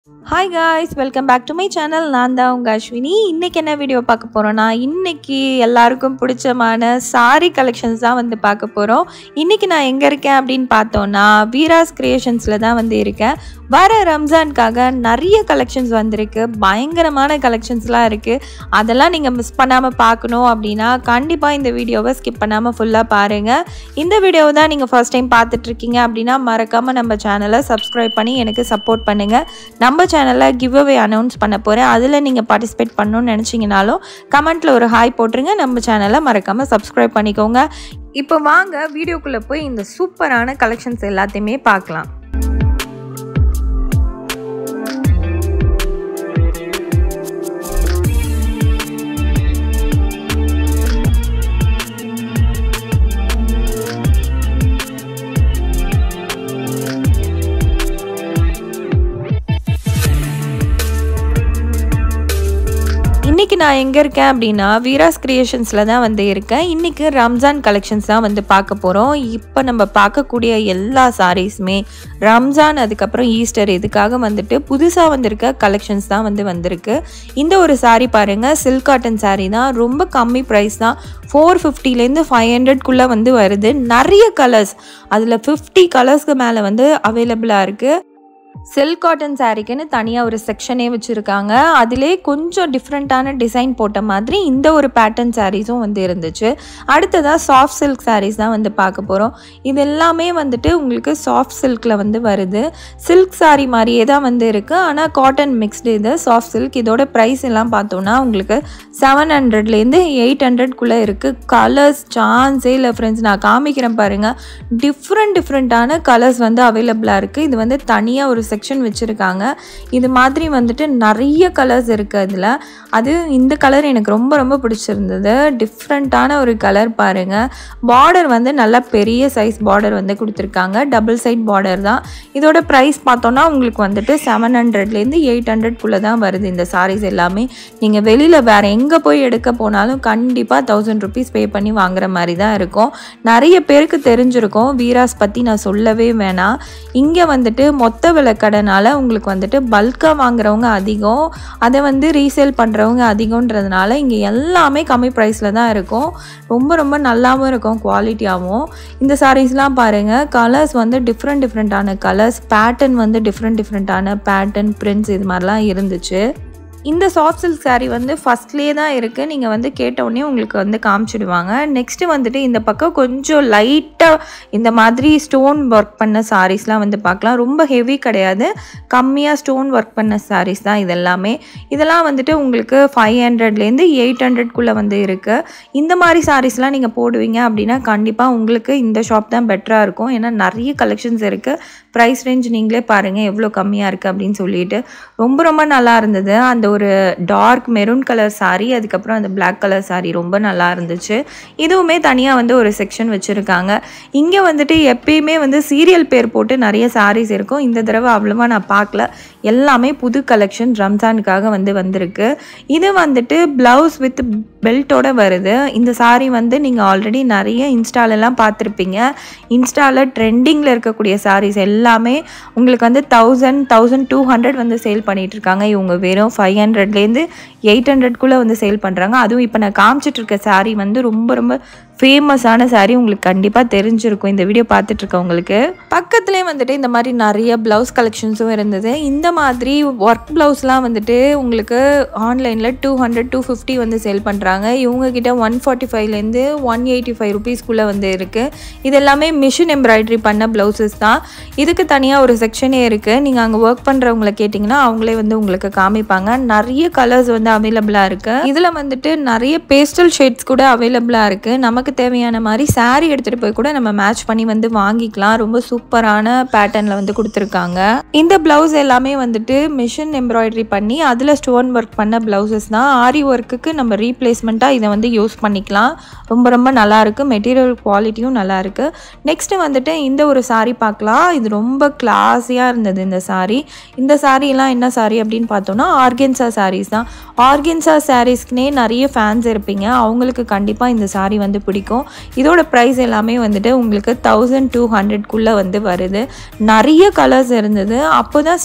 hi guys welcome back to my channel நான் தான் உங்கள் அஸ்வினி இன்றைக்கி என்ன வீடியோ பார்க்க போகிறோன்னா இன்றைக்கி எல்லாருக்கும் பிடிச்சமான சாரி கலெக்ஷன்ஸ் தான் வந்து பார்க்க போகிறோம் இன்றைக்கி நான் எங்கே இருக்கேன் அப்படின்னு பார்த்தோன்னா வீராஸ் கிரியேஷன்ஸில் தான் வந்து இருக்கேன் வர ரம்ஜானுக்காக நிறைய கலெக்ஷன்ஸ் வந்திருக்கு பயங்கரமான கலெக்ஷன்ஸ்லாம் இருக்குது அதெல்லாம் நீங்கள் மிஸ் பண்ணாமல் பார்க்கணும் அப்படின்னா கண்டிப்பாக இந்த வீடியோவை ஸ்கிப் பண்ணாமல் ஃபுல்லாக பாருங்கள் இந்த வீடியோவை தான் நீங்கள் ஃபர்ஸ்ட் டைம் பார்த்துட்ருக்கீங்க அப்படின்னா மறக்காமல் நம்ம சேனலை சப்ஸ்கிரைப் பண்ணி எனக்கு சப்போர்ட் பண்ணுங்கள் நம்ம சேனலில் கிவ் அவே அனௌன்ஸ் பண்ண போகிறேன் அதில் நீங்கள் பார்ட்டிசிபேட் பண்ணணும்னு நினச்சிங்கனாலும் கமெண்ட்டில் ஒரு ஹாய் போட்டுருங்க நம்ம சேனலை மறக்காமல் சப்ஸ்கிரைப் பண்ணிக்கோங்க இப்போ வாங்க வீடியோக்குள்ளே போய் இந்த சூப்பரான கலெக்ஷன்ஸ் எல்லாத்தையுமே பார்க்கலாம் இன்றைக்கி நான் எங்கே இருக்கேன் அப்படின்னா வீராஸ் கிரியேஷன்ஸில் தான் வந்து இருக்கேன் இன்றைக்கி ரம்ஜான் கலெக்ஷன்ஸ் தான் வந்து பார்க்க போகிறோம் இப்போ நம்ம பார்க்கக்கூடிய எல்லா சாரீஸுமே ரம்ஜான் அதுக்கப்புறம் ஈஸ்டர் இதுக்காக வந்துட்டு புதுசாக வந்திருக்க கலெக்ஷன்ஸ் தான் வந்து வந்திருக்கு இந்த ஒரு சாரீ பாருங்கள் சில்க் காட்டன் சாரீ தான் ரொம்ப கம்மி ப்ரைஸ் தான் ஃபோர் ஃபிஃப்டிலேருந்து ஃபைவ் ஹண்ட்ரட்குள்ளே வந்து வருது நிறைய கலர்ஸ் அதில் ஃபிஃப்டி கலர்ஸ்க்கு மேலே வந்து அவைலபிளாக இருக்குது சில்க் காட்டன் சாரீக்குன்னு தனியாக ஒரு செக்ஷனே வச்சுருக்காங்க அதிலே கொஞ்சம் டிஃப்ரெண்ட்டான டிசைன் போட்ட மாதிரி இந்த ஒரு பேட்டர்ன் சாரீஸும் வந்து இருந்துச்சு அடுத்ததாக சாஃப்ட் சில்க் சாரீஸ் தான் வந்து பார்க்க போகிறோம் இது எல்லாமே வந்துட்டு உங்களுக்கு சாஃப்ட் சில்கில் வந்து வருது சில்க் சாரீ மாதிரியே தான் வந்து இருக்குது ஆனால் காட்டன் மிக்ஸ்டு இது சாஃப்ட் சில்க் இதோட ப்ரைஸ் எல்லாம் பார்த்தோன்னா உங்களுக்கு செவன் ஹண்ட்ரட்லேருந்து எயிட் ஹண்ட்ரட்குள்ளே இருக்குது கலர்ஸ் சான்ஸே இல்லை ஃப்ரெண்ட்ஸ் நான் காமிக்கிறேன் பாருங்கள் டிஃப்ரெண்ட் டிஃப்ரெண்ட்டான கலர்ஸ் வந்து அவைலபிளாக இருக்குது இது வந்து தனியாக ஒரு செக்ஷன் வச்சுருக்காங்க இது மாதிரி வந்துட்டு நிறைய கலர்ஸ் இருக்குது அதில் அது இந்த கலர் எனக்கு ரொம்ப ரொம்ப பிடிச்சிருந்தது டிஃப்ரெண்ட்டான ஒரு கலர் பாருங்கள் பார்டர் வந்து நல்ல பெரிய சைஸ் பார்டர் வந்து கொடுத்துருக்காங்க டபுள் சைட் பார்டர் தான் இதோட ப்ரைஸ் பார்த்தோன்னா உங்களுக்கு வந்துட்டு செவன் ஹண்ட்ரட்லேருந்து எயிட் ஹண்ட்ரட்குள்ளே தான் வருது இந்த சாரீஸ் எல்லாமே நீங்கள் வெளியில் வேறு எங்கே போய் எடுக்க போனாலும் கண்டிப்பாக தௌசண்ட் ருபீஸ் பே பண்ணி வாங்குற மாதிரி தான் இருக்கும் நிறைய பேருக்கு தெரிஞ்சிருக்கும் வீராஸ் பற்றி நான் சொல்லவே வேணாம் இங்கே வந்துட்டு மொத்த விலை கடைனால உங்களுக்கு வந்துட்டு பல்காக வாங்குறவங்க அதிகம் அதை வந்து ரீசேல் பண்ணுறவங்க அதிகன்றதுனால இங்கே எல்லாமே கம்மி ப்ரைஸில் தான் இருக்கும் ரொம்ப ரொம்ப நல்லாவும் இருக்கும் குவாலிட்டியாகவும் இந்த சாரீஸ்லாம் பாருங்கள் கலர்ஸ் வந்து டிஃப்ரெண்ட் டிஃப்ரெண்ட்டான கலர்ஸ் பேட்டர்ன் வந்து டிஃப்ரெண்ட் டிஃப்ரெண்ட்டான பேட்டர்ன் பிரிண்ட்ஸ் இது மாதிரிலாம் இருந்துச்சு இந்த சாஃப்ட் சில்க் சாரீ வந்து ஃபஸ்ட்லேயே தான் இருக்குது நீங்கள் வந்து கேட்டவுடனே உங்களுக்கு வந்து காமிச்சிடுவாங்க நெக்ஸ்ட்டு வந்துட்டு இந்த பக்கம் கொஞ்சம் லைட்டாக இந்த மாதிரி ஸ்டோன் ஒர்க் பண்ண சாரீஸ்லாம் வந்து பார்க்கலாம் ரொம்ப ஹெவி கிடையாது கம்மியாக ஸ்டோன் ஒர்க் பண்ண சாரீஸ் தான் இதெல்லாமே இதெல்லாம் வந்துட்டு உங்களுக்கு ஃபைவ் ஹண்ட்ரட்லேருந்து எயிட் ஹண்ட்ரட்குள்ளே வந்து இருக்குது இந்த மாதிரி சாரீஸ்லாம் நீங்கள் போடுவீங்க அப்படின்னா கண்டிப்பாக உங்களுக்கு இந்த ஷாப் தான் பெட்டராக இருக்கும் ஏன்னா நிறைய கலெக்ஷன்ஸ் இருக்குது ப்ரைஸ் ரேஞ்ச் நீங்களே பாருங்கள் எவ்வளோ கம்மியாக இருக்குது அப்படின்னு சொல்லிட்டு ரொம்ப ரொம்ப நல்லா இருந்தது அந்த ஒரு டார்க் மெரூன் கலர் சாரீ அதுக்கப்புறம் அந்த பிளாக் கலர் சாரீ ரொம்ப நல்லா இருந்துச்சு இதுவுமே தனியாக வந்து ஒரு செக்ஷன் வச்சுருக்காங்க இங்கே வந்துட்டு எப்பயுமே வந்து சீரியல் பேர் போட்டு நிறைய சாரீஸ் இருக்கும் இந்த தடவை அவ்வளோவா நான் பார்க்கல எல்லாமே புது கலெக்ஷன் ரம்ஜானுக்காக வந்து வந்திருக்கு இது வந்துட்டு ப்ளவுஸ் வித் பெல்ட்டோட வருது இந்த சாரீ வந்து நீங்கள் ஆல்ரெடி நிறைய இன்ஸ்டாலெல்லாம் பார்த்துருப்பீங்க இன்ஸ்டாவில் ட்ரெண்டிங்கில் இருக்கக்கூடிய சாரீஸ் எல்லாமே உங்களுக்கு வந்து தௌசண்ட் தௌசண்ட் டூ ஹண்ட்ரட் வந்து சேல் பண்ணிகிட்ருக்காங்க இவங்க வெறும் ஃபைவ் ஹண்ட்ரட்லேருந்து எயிட் ஹண்ட்ரட்குள்ளே வந்து சேல் பண்ணுறாங்க அதுவும் இப்போ நான் காமிச்சிட்ருக்க சாரீ வந்து ரொம்ப ரொம்ப ஃபேமஸான சாரீ உங்களுக்கு கண்டிப்பாக தெரிஞ்சிருக்கும் இந்த வீடியோ பார்த்துட்ருக்கவங்களுக்கு பக்கத்துலேயே வந்துட்டு இந்த மாதிரி நிறைய ப்ளவுஸ் கலெக்ஷன்ஸும் இருந்தது இந்த மாதிரி ஒர்க் ப்ளவுஸ்லாம் வந்துட்டு உங்களுக்கு ஆன்லைனில் டூ ஹண்ட்ரட் டூ ஃபிஃப்டி வந்து சேல் பண்ணுறாங்க இவங்கக்கிட்ட ஒன் ஃபார்ட்டி ஃபைவ்லேருந்து ஒன் எயிட்டி ஃபைவ் ருபீஸ்க்குள்ளே வந்து இருக்குது இது எல்லாமே மிஷின் எம்ப்ராய்டரி பண்ண ப்ளவுசஸ் தான் இதுக்கு தனியாக ஒரு செக்ஷனே இருக்குது நீங்கள் அங்கே ஒர்க் பண்ணுறவங்கள கேட்டிங்கன்னா அவங்களே வந்து உங்களுக்கு காமிப்பாங்க நிறைய கலர்ஸ் வந்து அவைலபிளாக இருக்குது இதில் வந்துட்டு நிறைய பேஸ்டல் ஷேட்ஸ் கூட அவைலபிளாக இருக்குது நமக்கு தேவையான மாதிரி சாரீ எடுத்துகிட்டு போய் கூட நம்ம மேட்ச் பண்ணி வந்து வாங்கிக்கலாம் ரொம்ப சூப்பரான பேட்டர்னில் வந்து கொடுத்துருக்காங்க இந்த ப்ளவுஸ் எல்லாமே வந்துட்டு மிஷின் எம்ப்ராய்டரி பண்ணி அதில் ஸ்டோன் ஒர்க் பண்ண ப்ளவுசஸ் தான் ஆரி ஒர்க்குக்கு நம்ம ரீப்ளேஸ்மெண்ட்டாக இதை வந்து யூஸ் பண்ணிக்கலாம் ரொம்ப ரொம்ப நல்லாயிருக்கு மெட்டீரியல் குவாலிட்டியும் நல்லாயிருக்கு நெக்ஸ்ட்டு வந்துட்டு இந்த ஒரு சாரீ பார்க்கலாம் இது ரொம்ப கிளாஸியாக இருந்தது இந்த சாரீ இந்த சாரீலாம் என்ன சாரீ அப்படின்னு பார்த்தோன்னா ஆர்கென்சா சாரீஸ் தான் ஆர்கென்சா சாரீஸ்க்குனே நிறைய ஃபேன்ஸ் இருப்பீங்க அவங்களுக்கு கண்டிப்பாக இந்த சாரீ வந்து பிடிக்கும் இதோட ப்ரைஸ் எல்லாமே வந்துட்டு உங்களுக்கு தௌசண்ட் டூ ஹண்ட்ரட்குள்ளே வந்து வருது நிறைய கலர்ஸ் இருந்தது அப்போ தான் ஸ்டாக்கு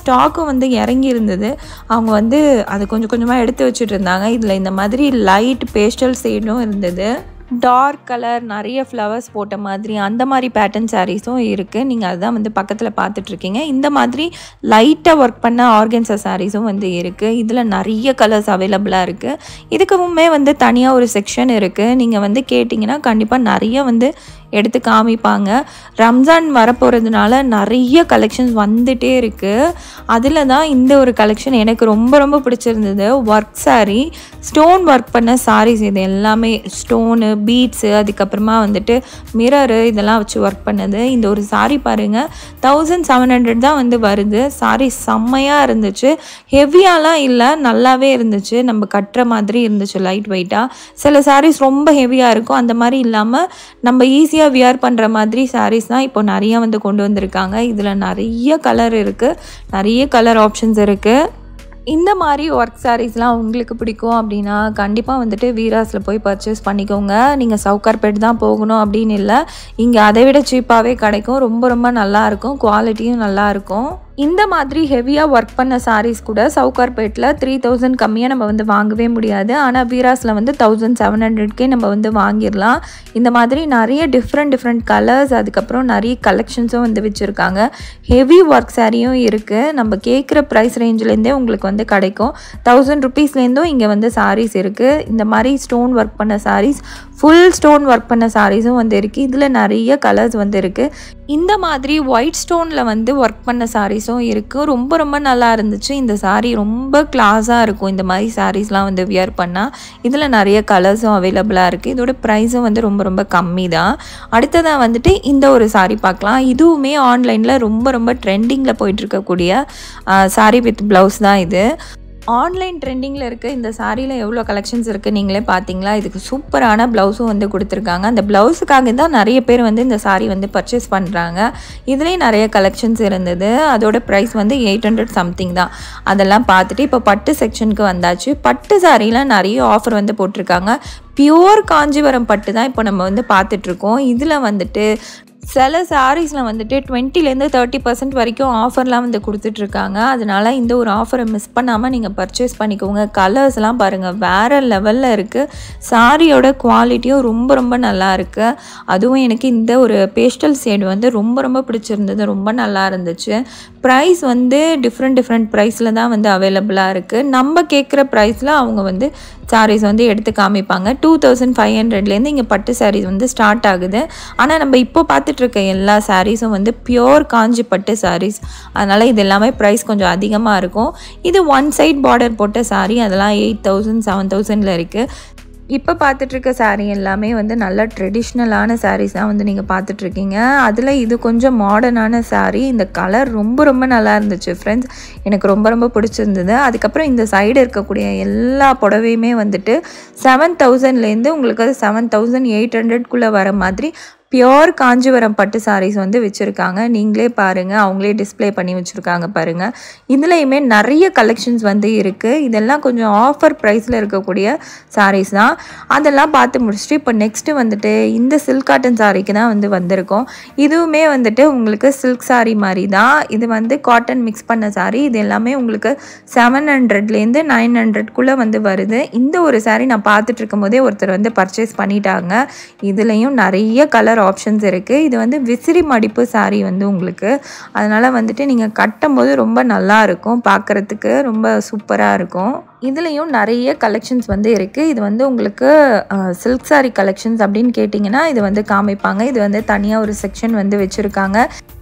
வந்து இறங்கி இருந்தது அவங்க வந்து அதை கொஞ்சம் கொஞ்சமாக எடுத்து வச்சுட்டு இருந்தாங்க இதில் இந்த மாதிரி லைட் பேஸ்டல் ஷேடும் இருந்தது டார்க் கலர் நிறைய ஃப்ளவர்ஸ் போட்ட மாதிரி அந்த மாதிரி பேட்டர்ன் சாரீஸும் இருக்குது நீங்கள் அதுதான் வந்து பக்கத்தில் பார்த்துட்ருக்கீங்க இந்த மாதிரி லைட்டாக ஒர்க் பண்ண ஆர்கன்ஸா சாரீஸும் வந்து இருக்குது இதில் நிறைய கலர்ஸ் அவைலபிளாக இருக்குது இதுக்குமே வந்து தனியாக ஒரு செக்ஷன் இருக்குது நீங்கள் வந்து கேட்டிங்கன்னா கண்டிப்பாக நிறைய வந்து எடுத்து காமிப்பாங்க ரம்ஜான் வரப்போகிறதுனால நிறைய கலெக்ஷன்ஸ் வந்துட்டே இருக்குது அதில் தான் இந்த ஒரு கலெக்ஷன் எனக்கு ரொம்ப ரொம்ப பிடிச்சிருந்தது ஒர்க் saree ஸ்டோன் ஒர்க் பண்ண sarees இது எல்லாமே ஸ்டோனு பீட்ஸு அதுக்கப்புறமா வந்துட்டு மிரரு இதெல்லாம் வச்சு ஒர்க் பண்ணது இந்த ஒரு saree பாருங்கள் தௌசண்ட் செவன் ஹண்ட்ரட் தான் வந்து வருது saree செம்மையாக இருந்துச்சு ஹெவியாலாம் இல்லை நல்லாவே இருந்துச்சு நம்ம கட்டுற மாதிரி இருந்துச்சு லைட் வெயிட்டாக சில sarees ரொம்ப ஹெவியாக இருக்கும் அந்த மாதிரி இல்லாமல் நம்ம ஈஸியாக வியர் பண்ணுற மாதிரி sarees தான் இப்போ நிறைய வந்து கொண்டு வந்திருக்காங்க இதில் நிறைய கலர் இருக்குது நிறைய கலர் ஆப்ஷன்ஸ் இருக்குது இந்த மாதிரி ஒர்க் சாரீஸ்லாம் உங்களுக்கு பிடிக்கும் அப்படின்னா கண்டிப்பாக வந்துட்டு வீராஸில் போய் பர்ச்சேஸ் பண்ணிக்கோங்க நீங்கள் சவுகார்பேட் தான் போகணும் அப்படின்னு இல்லை இங்கே அதை விட சீப்பாகவே கிடைக்கும் ரொம்ப ரொம்ப நல்லாயிருக்கும் குவாலிட்டியும் நல்லாயிருக்கும் இந்த மாதிரி ஹெவியாக ஒர்க் பண்ண sarees கூட சவுகார்பேட்டில் த்ரீ தௌசண்ட் கம்மியாக நம்ம வந்து வாங்கவே முடியாது ஆனால் வீராஸில் வந்து தௌசண்ட் செவன் ஹண்ட்ரட்கே நம்ம வந்து வாங்கிடலாம் இந்த மாதிரி நிறைய டிஃப்ரெண்ட் டிஃப்ரெண்ட் கலர்ஸ் அதுக்கப்புறம் நிறைய கலெக்ஷன்ஸும் வந்து வச்சுருக்காங்க ஹெவி ஒர்க் சாரியும் இருக்குது நம்ம கேட்குற ப்ரைஸ் ரேஞ்சிலேருந்தே உங்களுக்கு வந்து கிடைக்கும் தௌசண்ட் ருபீஸ்லேருந்தும் இங்கே வந்து sarees இருக்குது இந்த மாதிரி ஸ்டோன் ஒர்க் பண்ண sarees ஃபுல் ஸ்டோன் ஒர்க் பண்ண சாரீஸும் வந்து இருக்குது இதில் நிறைய கலர்ஸ் வந்து இருக்குது இந்த மாதிரி ஒயிட் ஸ்டோனில் வந்து ஒர்க் பண்ண சாரீஸும் இருக்குது ரொம்ப ரொம்ப நல்லா இருந்துச்சு இந்த saree ரொம்ப கிளாஸாக இருக்கும் இந்த மாதிரி சாரீஸ்லாம் வந்து வியர் பண்ணால் இதில் நிறைய கலர்ஸும் அவைலபிளாக இருக்குது இதோட ப்ரைஸும் வந்து ரொம்ப ரொம்ப கம்மி தான் அடுத்ததாக வந்துட்டு இந்த ஒரு saree பார்க்கலாம் இதுவுமே ஆன்லைனில் ரொம்ப ரொம்ப ட்ரெண்டிங்கில் போயிட்டுருக்கக்கூடிய saree வித் ப்ளவுஸ் தான் இது ஆன்லைன் ட்ரெண்டிங்கில் இருக்க இந்த சாரியில் எவ்வளோ கலெக்ஷன்ஸ் இருக்குது நீங்களே பார்த்தீங்களா இதுக்கு சூப்பரான ப்ளவுஸும் வந்து கொடுத்துருக்காங்க அந்த ப்ளவுஸுக்காக தான் நிறைய பேர் வந்து இந்த சாரீ வந்து பர்ச்சேஸ் பண்ணுறாங்க இதுலேயும் நிறைய கலெக்ஷன்ஸ் இருந்தது அதோட ப்ரைஸ் வந்து எயிட் ஹண்ட்ரட் சம்திங் தான் அதெல்லாம் பார்த்துட்டு இப்போ பட்டு செக்ஷனுக்கு வந்தாச்சு பட்டு சாரியில் நிறைய ஆஃபர் வந்து போட்டிருக்காங்க பியூர் காஞ்சிபுரம் பட்டு தான் இப்போ நம்ம வந்து பார்த்துட்ருக்கோம் இதில் வந்துட்டு சில சாரீஸில் வந்துட்டு டுவெண்ட்டிலேருந்து தேர்ட்டி பர்சன்ட் வரைக்கும் ஆஃபர்லாம் வந்து கொடுத்துட்ருக்காங்க அதனால இந்த ஒரு ஆஃபரை மிஸ் பண்ணாமல் நீங்கள் பர்ச்சேஸ் பண்ணிக்கோங்க கலர்ஸ்லாம் பாருங்கள் வேறு லெவலில் இருக்குது சாரியோட குவாலிட்டியும் ரொம்ப ரொம்ப நல்லா இருக்குது அதுவும் எனக்கு இந்த ஒரு பேஸ்டல் ஷேடு வந்து ரொம்ப ரொம்ப பிடிச்சிருந்தது ரொம்ப நல்லா இருந்துச்சு ப்ரைஸ் வந்து டிஃப்ரெண்ட் டிஃப்ரெண்ட் ப்ரைஸில் தான் வந்து அவைலபிளாக இருக்குது நம்ம கேட்குற ப்ரைஸில் அவங்க வந்து சாரீஸ் வந்து எடுத்து காமிப்பாங்க டூ தௌசண்ட் ஃபைவ் ஹண்ட்ரட்லேருந்து இங்கே பட்டு சாரீஸ் வந்து ஸ்டார்ட் ஆகுது ஆனால் நம்ம இப்போ பார்த்துட்ருக்க எல்லா சாரீஸும் வந்து பியோர் காஞ்சி பட்டு சாரீஸ் அதனால் இது எல்லாமே ப்ரைஸ் கொஞ்சம் அதிகமாக இருக்கும் இது ஒன் சைட் பார்டர் போட்ட சாரீ அதெல்லாம் எயிட் தௌசண்ட் செவன் தௌசண்டில் இருக்குது இப்போ பார்த்துட்ருக்க saree எல்லாமே வந்து நல்ல ட்ரெடிஷ்னலான sarees தான் வந்து நீங்கள் பார்த்துட்ருக்கீங்க அதில் இது கொஞ்சம் மாடர்னான saree இந்த கலர் ரொம்ப ரொம்ப நல்லா இருந்துச்சு ஃப்ரெண்ட்ஸ் எனக்கு ரொம்ப ரொம்ப பிடிச்சிருந்தது அதுக்கப்புறம் இந்த சைடு இருக்கக்கூடிய எல்லா புடவையுமே வந்துட்டு செவன் தௌசண்ட்லேருந்து உங்களுக்கு செவன் தௌசண்ட் எயிட் ஹண்ட்ரட்குள்ளே வர மாதிரி பியோர் காஞ்சிபுரம் பட்டு சாரீஸ் வந்து வச்சுருக்காங்க நீங்களே பாருங்கள் அவங்களே டிஸ்ப்ளே பண்ணி வச்சுருக்காங்க பாருங்கள் இதுலேயுமே நிறைய கலெக்ஷன்ஸ் வந்து இருக்குது இதெல்லாம் கொஞ்சம் ஆஃபர் ப்ரைஸில் இருக்கக்கூடிய சாரீஸ் தான் அதெல்லாம் பார்த்து முடிச்சுட்டு இப்போ நெக்ஸ்ட்டு வந்துட்டு இந்த சில்க் காட்டன் சாரீக்கு தான் வந்து வந்திருக்கோம் இதுவுமே வந்துட்டு உங்களுக்கு சில்க் saree மாதிரி தான் இது வந்து காட்டன் மிக்ஸ் பண்ண saree இது எல்லாமே உங்களுக்கு செவன் ஹண்ட்ரட்லேருந்து நைன் ஹண்ட்ரட்குள்ளே வந்து வருது இந்த ஒரு saree நான் பார்த்துட்டு இருக்கும் போதே ஒருத்தர் வந்து பர்ச்சேஸ் பண்ணிட்டாங்க இதுலேயும் நிறைய கலர் ஆப்ஷன்ஸ் இருக்குது இது வந்து விசிறி மடிப்பு saree வந்து உங்களுக்கு அதனால் வந்துட்டு நீங்கள் கட்டும்போது ரொம்ப நல்லா இருக்கும் பார்க்குறதுக்கு ரொம்ப சூப்பராக இருக்கும் இதுலேயும் நிறைய கலெக்ஷன்ஸ் வந்து இருக்குது இது வந்து உங்களுக்கு சில்க் saree கலெக்ஷன்ஸ் அப்படின்னு கேட்டிங்கன்னா இது வந்து காமிப்பாங்க இது வந்து தனியாக ஒரு செக்ஷன் வந்து வச்சுருக்காங்க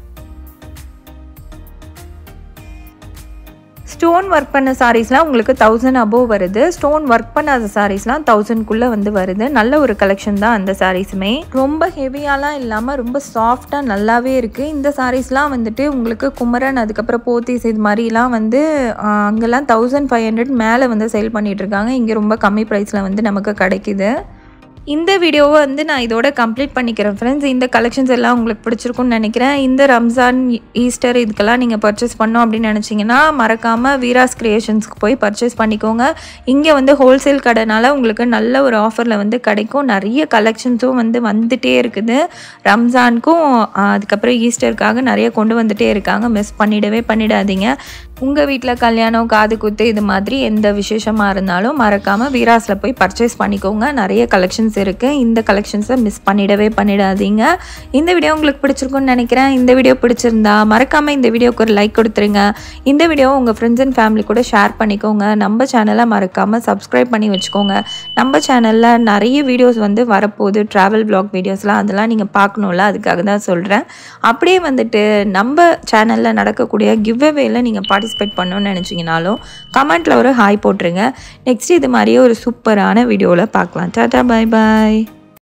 ஸ்டோன் ஒர்க் பண்ண சாரீஸ்லாம் உங்களுக்கு தௌசண்ட் அபோவ் வருது ஸ்டோன் ஒர்க் பண்ணாத சாரீஸ்லாம் தௌசண்ட்குள்ளே வந்து வருது நல்ல ஒரு கலெக்ஷன் தான் அந்த சாரீஸுமே ரொம்ப ஹெவியாலாம் இல்லாமல் ரொம்ப சாஃப்டாக நல்லாவே இருக்குது இந்த சாரீஸ்லாம் வந்துட்டு உங்களுக்கு குமரன் அதுக்கப்புறம் போத்தீஸ் இது மாதிரிலாம் வந்து ஆஹ், அங்கெல்லாம் தௌசண்ட் ஃபைவ் ஹண்ட்ரட் மேலே வந்து சேல் பண்ணிட்டு இருக்காங்க இங்கே ரொம்ப கம்மி ப்ரைஸில் வந்து நமக்கு கிடைக்குது இந்த வீடியோவை வந்து நான் இதோட கம்ப்ளீட் பண்ணிக்கிறேன் ஃப்ரெண்ட்ஸ் இந்த கலெக்ஷன்ஸ் எல்லாம் உங்களுக்கு பிடிச்சிருக்கும்னு நினைக்கிறேன் இந்த ரம்ஜான் ஈஸ்டர் இதுக்கெல்லாம் நீங்கள் பர்ச்சேஸ் பண்ணோம் அப்படின்னு நினச்சிங்கன்னா மறக்காமல் வீராஸ் கிரியேஷன்ஸ்க்கு போய் பர்ச்சேஸ் பண்ணிக்கோங்க இங்கே வந்து ஹோல்சேல் கடைனால உங்களுக்கு நல்ல ஒரு ஆஃபரில் வந்து கிடைக்கும் நிறைய கலெக்ஷன்ஸும் வந்து வந்துட்டே இருக்குது ரம்ஜானுக்கும் ஆஹ், அதுக்கப்புறம் ஈஸ்டருக்காக நிறைய கொண்டு வந்துட்டே இருக்காங்க மிஸ் பண்ணிடவே பண்ணிடாதீங்க உங்கள் வீட்டில் கல்யாணம் காது குத்து இது மாதிரி எந்த விசேஷமாக இருந்தாலும் மறக்காமல் வீராஸில் போய் பர்ச்சேஸ் பண்ணிக்கோங்க நிறைய கலெக்ஷன்ஸ் இருக்குது இந்த கலெக்ஷன்ஸை மிஸ் பண்ணிடவே பண்ணிடாதீங்க இந்த வீடியோ உங்களுக்கு பிடிச்சிருக்கும்னு நினைக்கிறேன் இந்த வீடியோ பிடிச்சிருந்தா மறக்காமல் இந்த வீடியோக்கு ஒரு லைக் கொடுத்துருங்க இந்த வீடியோ உங்கள் ஃப்ரெண்ட்ஸ் அண்ட் ஃபேமிலி கூட ஷேர் பண்ணிக்கோங்க நம்ம சேனலை மறக்காமல் சப்ஸ்கிரைப் பண்ணி வச்சுக்கோங்க நம்ம சேனலில் நிறைய வீடியோஸ் வந்து வரப்போகுது ட்ராவல் vlog வீடியோஸ்லாம் அதெல்லாம் நீங்கள் பார்க்கணும்ல அதுக்காக தான் சொல்கிறேன் அப்படியே வந்துட்டு நம்ம சேனலில் நடக்கக்கூடிய கிவ் அவேல நீங்கள் பார்ட்டிசிபேட் பண்ணணும்னு நினச்சிங்கனாலும் கமெண்ட்டில் ஒரு ஹாய் போட்டுருங்க நெக்ஸ்ட் இது மாதிரியே ஒரு சூப்பரான வீடியோவில் பார்க்கலாம் டாட்டா பை பாய்